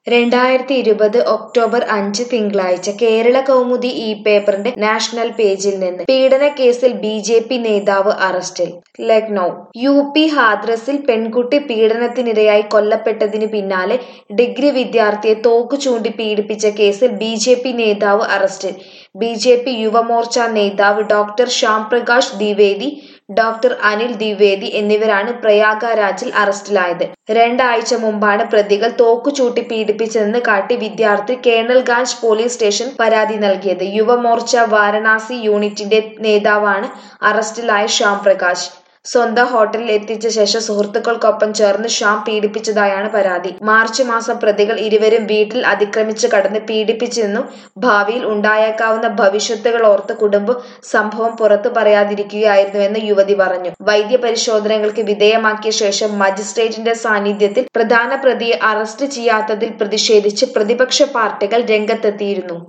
രണ്ടായിരത്തി ഇരുപത് ഒക്ടോബർ അഞ്ച് തിങ്കളാഴ്ച കേരള കൗമുദി ഈ പേപ്പറിന്റെ നാഷണൽ പേജിൽ നിന്ന് പീഡനക്കേസിൽ ബി ജെ പി നേതാവ് അറസ്റ്റിൽ ലക്നൗ യു പി ഹാദ്രസിൽ പെൺകുട്ടി പീഡനത്തിനിരയായി കൊല്ലപ്പെട്ടതിന് പിന്നാലെ ഡിഗ്രി വിദ്യാർത്ഥിയെ തോക്കു ചൂണ്ടി പീഡിപ്പിച്ച കേസിൽ ബി ജെ പി നേതാവ് അറസ്റ്റിൽ ബി ജെ പി യുവമോർച്ച നേതാവ് ഡോക്ടർ ശ്യാം പ്രകാശ് ദ്വിവേദി ഡോക്ടർ അനിൽ ദ്വിവേദി എന്നിവരാണ് പ്രയാഗരാജിൽ അറസ്റ്റിലായത് രണ്ടാഴ്ച മുമ്പാണ് പ്രതികൾ തോക്കുചൂട്ടി പീഡിപ്പിച്ചതെന്ന് കാട്ടി വിദ്യാർത്ഥി കേണൽഗഞ്ച് പോലീസ് സ്റ്റേഷൻ പരാതി നൽകിയത് യുവമോർച്ച വാരണാസി യൂണിറ്റിന്റെ നേതാവാണ് അറസ്റ്റിലായ ശ്യാം പ്രകാശ് സ്വന്തം ഹോട്ടലിൽ എത്തിച്ച ശേഷം സുഹൃത്തുക്കൾക്കൊപ്പം ചേർന്ന് ശ്യാം പീഡിപ്പിച്ചതായാണ് പരാതി മാർച്ച് മാസം പ്രതികൾ ഇരുവരും വീട്ടിൽ അതിക്രമിച്ച് കടന്ന് പീഡിപ്പിച്ചെന്നും ഭാവിയിൽ ഉണ്ടായേക്കാവുന്ന ഭവിഷ്യത്തുകൾ ഓർത്ത് കുടുംബം സംഭവം പുറത്തു പറയാതിരിക്കുകയായിരുന്നുവെന്ന് യുവതി പറഞ്ഞു വൈദ്യപരിശോധനകൾക്ക് വിധേയമാക്കിയ ശേഷം മജിസ്ട്രേറ്റിന്റെ സാന്നിധ്യത്തിൽ പ്രധാന പ്രതിയെ അറസ്റ്റ് ചെയ്യാത്തതിൽ പ്രതിഷേധിച്ച് പ്രതിപക്ഷ പാർട്ടികൾ രംഗത്തെത്തിയിരുന്നു